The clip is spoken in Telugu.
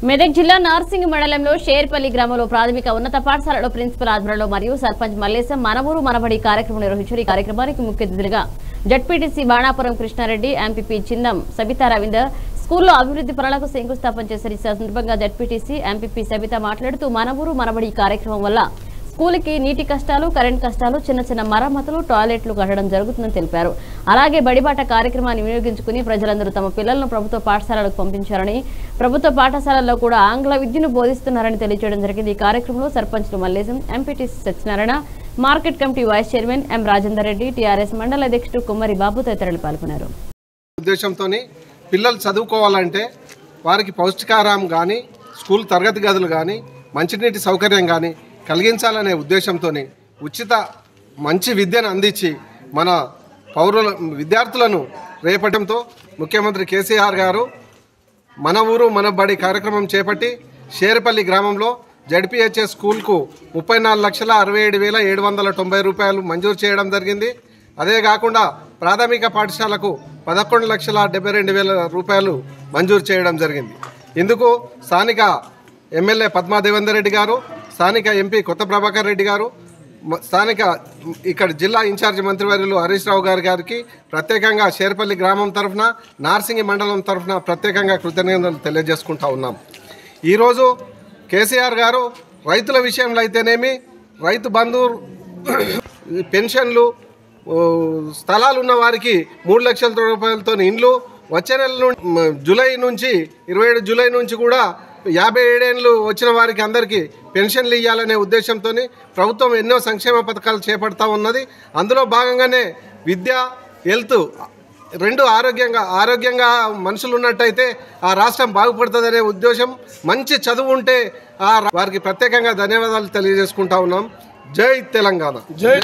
మెదక్ జిల్లా నార్సింగ్ మండలంలో షేర్పల్లి గ్రామంలో ప్రాథమిక ఉన్నత పాఠశాలలో ప్రిన్సిపల్ ఆధ్వర్యంలో మరియు సర్పంచ్ మల్లేశం మనవూరు మనబడి కార్యక్రమం నిర్వహించారు ఈ కార్యక్రమానికి ముఖ్య అతిథులుగా జడ్పీటీసీ బాణాపురం కృష్ణారెడ్డి ఎంపీపీ చిందం సబితా రవీందర్ స్కూల్లో అభివృద్ధి పనులకు శంకుస్థాపన చేశారు ఈ సందర్భంగా జడ్పీటీసీ ఎంపీపీ సబిత మాట్లాడుతూ మనవూరు మనబడి కార్యక్రమం వల్ల స్కూల్కి నీటి కష్టాలు కరెంట్ కష్టాలు చిన్న చిన్న మరమ్మతులు టాయిలెట్లు కట్టడం జరుగుతుందని తెలిపారు అలాగే బడిబాట కార్యక్రమాన్ని వినియోగించుకుని ప్రజలందరూ తమ పిల్లలను ప్రభుత్వ పాఠశాలలకు పంపించారని ప్రభుత్వ పాఠశాలల్లో కూడా ఆంగ్ల విద్యను బోధిస్తున్నారని తెలియజేయడం జరిగింది ఈ కార్యక్రమంలో సర్పంచ్లు Mallesham MPTC Satyanarayana market committee vice chairman M Rajender Reddy TRS మండల అధ్యక్షుడు కుమ్మరి బాబు తదితరులు పాల్గొన్నారు ఉద్దేశంతో పిల్లలు చదువుకోవాలంటే వారికి పౌష్టికాహారం కానీ స్కూల్ తరగతి గదులు కానీ మంచినీటి సౌకర్యం కానీ కలిగించాలనే ఉద్దేశంతో ఉచిత మంచి విద్యను అందించి మన పౌరుల విద్యార్థులను రేపటంతో ముఖ్యమంత్రి కేసీఆర్ గారు మన ఊరు మన బడి కార్యక్రమం చేపట్టి షేర్పల్లి గ్రామంలో జడ్పీహెచ్ఎస్ స్కూల్కు ముప్పై నాలుగు లక్షల అరవై ఏడు వేల ఏడు వందల తొంభై రూపాయలు మంజూరు చేయడం జరిగింది అదే కాకుండా ప్రాథమిక పాఠశాలకు పదకొండు లక్షల డెబ్బై రెండు వేల రూపాయలు మంజూరు చేయడం జరిగింది ఇందుకు స్థానిక ఎమ్మెల్యే పద్మా దేవేందర్ రెడ్డి గారు స్థానిక ఎంపీ కొత్త ప్రభాకర్ రెడ్డి గారు మ- స్థానిక ఇక్కడ జిల్లా ఇన్ఛార్జి మంత్రివర్యులు హరీష్ రావు గారి గారికి ప్రత్యేకంగా షేర్పల్లి గ్రామం తరఫున నార్సింగి మండలం తరఫున ప్రత్యేకంగా కృతజ్ఞతలు తెలియజేసుకుంటా ఉన్నాం ఈరోజు కేసీఆర్ గారు రైతుల విషయంలో అయితేనేమి రైతు బంధు పెన్షన్లు ఓ, స్థలాలు ఉన్న వారికి మూడు లక్షల రూపాయలతో ఇండ్లు వచ్చే నెల నుండి మ, జూలై నుంచి ఇరవై ఏడు జూలై నుంచి కూడా యాభై ఏడేళ్ళు వచ్చిన వారికి అందరికీ పెన్షన్లు ఇవ్వాలనే ఉద్దేశంతో ప్రభుత్వం ఎన్నో సంక్షేమ పథకాలు చేపడతా ఉన్నది అందులో భాగంగానే విద్య హెల్త్ రెండు ఆరోగ్యంగా ఆరోగ్యంగా మనుషులు ఉన్నట్టయితే ఆ రాష్ట్రం బాగుపడుతుందనే ఉద్దేశం మంచి చదువు ఉంటే ఆ రా- వారికి ప్రత్యేకంగా ధన్యవాదాలు తెలియజేసుకుంటా ఉన్నాం జై తెలంగాణ జై